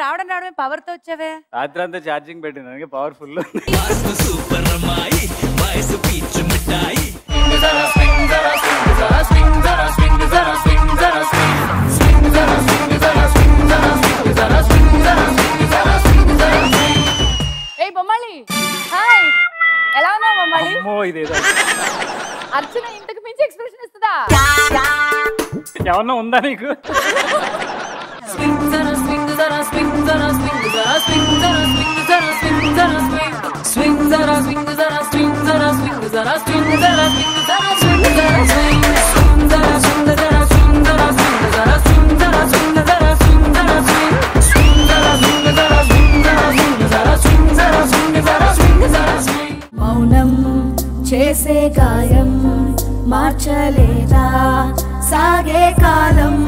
రావడం రావడమే పవర్ తో వచ్చావే రాత్రి అంతా ఛార్జింగ్ పెట్టిన పవర్ఫుల్ ఏయ్ బొమ్మాలి హాయ్ ఎలా ఉన్నావు బొమ్మాలి అమ్మో ఇదేదో అర్చన ఇంతకు మించి ఎక్స్ప్రెషన్ ఇస్తుందా ఏమన్నా ఉందా నీకు మౌనం చేసే గాయం మార్చలేదా సాగే కాలం